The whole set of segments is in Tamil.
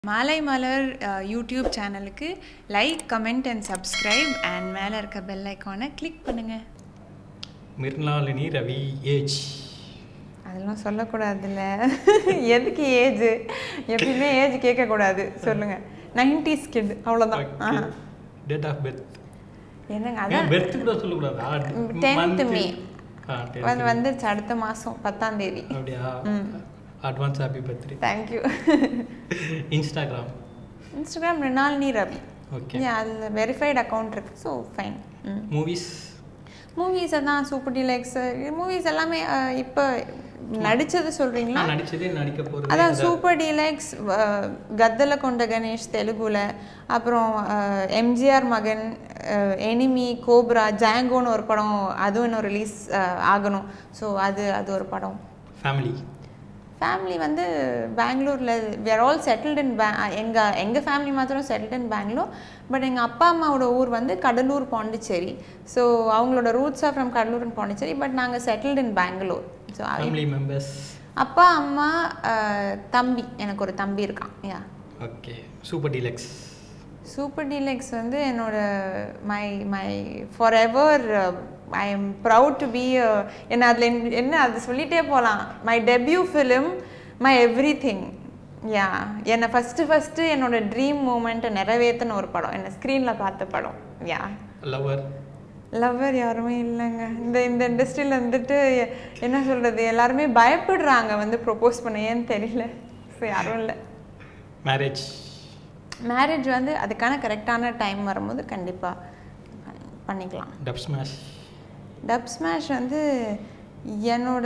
மாலை மலர் யூடியூப் சேனலுக்கு like comment and subscribe and மேலே இருக்க பெல் ஐக்கானை கிளிக் பண்ணுங்கள் மிர்னாலினி ரவி ஏஜ் அதெல்லாம் சொல்லக்கூடாதுல்ல எதுக்கு ஏஜ் எப்பயுமே ஏஜ் கேட்கக்கூடாது சொல்லுங்கள் நைன்டிஸ் கிட் அவ்வளோதான் டேட் ஆஃப் பர்த் என்னங்க ஏன் அதான் பெர்த் கூட சொல்லக்கூடாதா டென்த் Month. மே ஆ, tenth வந்து May. வந்துருச்சு அடுத்த மாதம் பத்தாம் தேதி அப்படியா advance happy birthday thank you Instagram Instagram ரினால்னி ரவி ஓகே அதில் வெரிஃபைடு அக்கௌண்ட் இருக்குது ஸோ ஃபைன் ம் மூவிஸ் மூவிஸ் தான் சூப்பர் டிலக்ஸ் மூவிஸ் எல்லாமே அஹ், இப்போ நடிச்சது சொல்றீங்களா நான் நடிச்சதே நடிக்க போகிறது அதான் சூப்பர் டீலக்ஸ் கத்தல கொண்ட கணேஷ் தெலுங்குல அப்புறம் எம்ஜிஆர் மகன் எனிமி கோப்ரா ஜாங்கோன்னு ஒரு படம் அதுவும் இன்னும் ரிலீஸ் ஆகணும் ஸோ அது அது ஒரு படம் ஃபேமிலி ஃபேமிலி வந்து பெங்களூரில் வேர் ஆல் செட்டில்ட் இன் பே எங்கள் எங்கள் ஃபேமிலி மாத்திரம் செட்டில்ட் இன் பெங்களூர் பட் எங்கள் அப்பா அம்மாவோட ஊர் வந்து கடலூர் பாண்டிச்சேரி ஸோ அவங்களோட roots are from Cuddalore and Pondicherry but நாங்கள் settled in Bangalore so family members அப்பா அம்மா அஹ், தம்பி எனக்கு ஒரு தம்பி இருக்கான் yeah okay super deluxe super deluxe வந்து என்னோட my my for ever I am proud to be என்ன அதில் என்ன அது சொல்லிட்டே போகலாம் my debut film my everything yeah என்னை ஃபஸ்ட்டு ஃபஸ்ட்டு என்னோட ட்ரீம் மூமெண்ட்டை நிறைவேற்றின ஒரு படம் என்னை ஸ்க்ரீனில் பார்த்த படம் யா லவர் லவ்வர் யாருமே இல்லைங்க இந்த இந்த இண்டஸ்ட்ரியில் வந்துட்டு எ- என்ன சொல்கிறது எல்லாருமே பயப்படுறாங்க வந்து ப்ரொப்போஸ் பண்ண ஏன்னு தெரியல ஸோ யாரும் இல்லை மேரேஜ் மேரேஜ் வந்து அதுக்கான கரெக்டான டைம் வரும்போது கண்டிப்பாக பண்ணிக்கலாம் டப் ஸ்மாஷ் டப் ஸ்மாஷ் வந்து என்னோட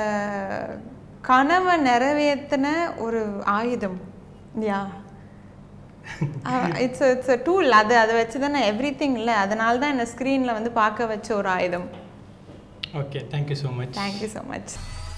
கனவை நிறைவேற்றின ஒரு ஆயுதம் yeah it's it's a tool அது அதை வச்சு தான் நான் எவ்ரி திங் இல்லை அதனால தான் என்னை ஸ்க்ரீனில் வந்து பார்க்க வச்ச ஒரு ஆயுதம் okay thank you so much thank you so much